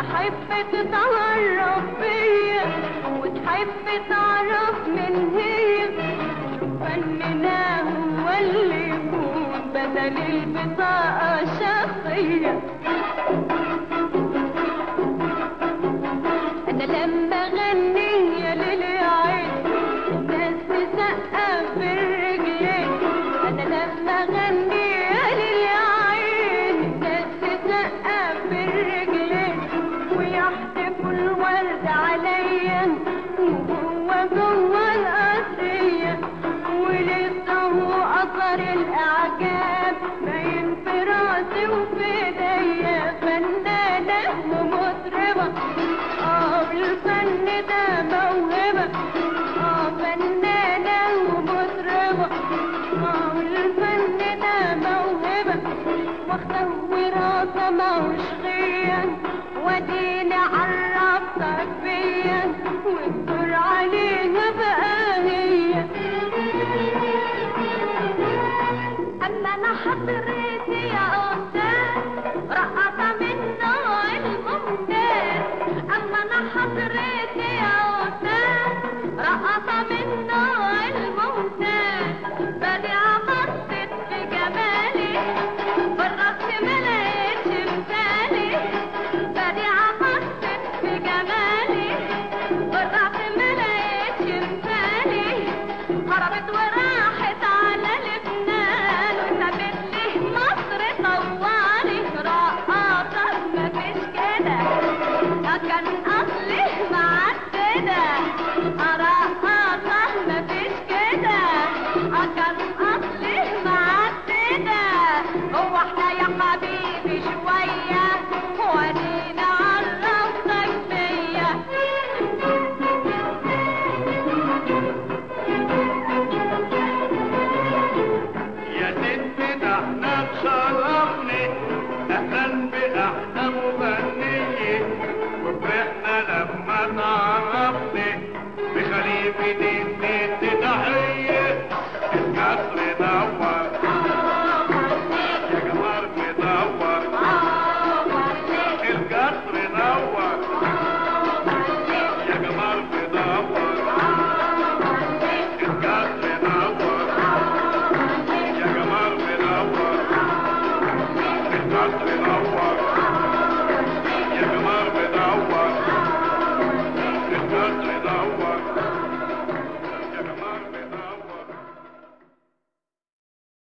تحب تتعرف بيا وتحب تعرف من هي شوف فننا هو اللي يكون بدل البطاقة الشخصية انا لما غني يا ليلي عين الناس تسقف في الرجلين انا لما غني يا ليلي عين الناس تسقف في الرجلين ويحتفوا الورد عليا وهو جوه القصرية ولسه هو اثر الاعجاب باين في راسي وفي ايديا فنانة ومطربة اه بالفن ده موهبة اه فنانة ومطربة اه بالفن ده موهبة واخدة وراثة ماهوش غيا واديني عرفتك بيا والدور عليها بقى هي اما انا حضرتي يا استاذ رقصة من نوع الممتاز اما انا حضرتي يا استاذ رقصة من نوع الممتاز بديعة بصت في جمالي بالرقص ما لقيتش مثالي بديعة بصت في جمالي بالرقص ما لقيتش مثالي هربت وراحت على لبنان وسابت لي مصر طوالي رقاصة مفيش كده كان اصلي معددة رقاصة مفيش كده كان اصلي معددة هو احنا يا حبيبي شوية ودينا عرفتك بيا يا ست ده احنا اتشرفنا اهلا باحلى مغنية وفرحنا لما اتعرفنا بخليفة الست تحية القصر نور يا جمال مدور القصر نور يا جمال مدور القصر نور يا جمال منور القصر نور يا جمال منور القصر نور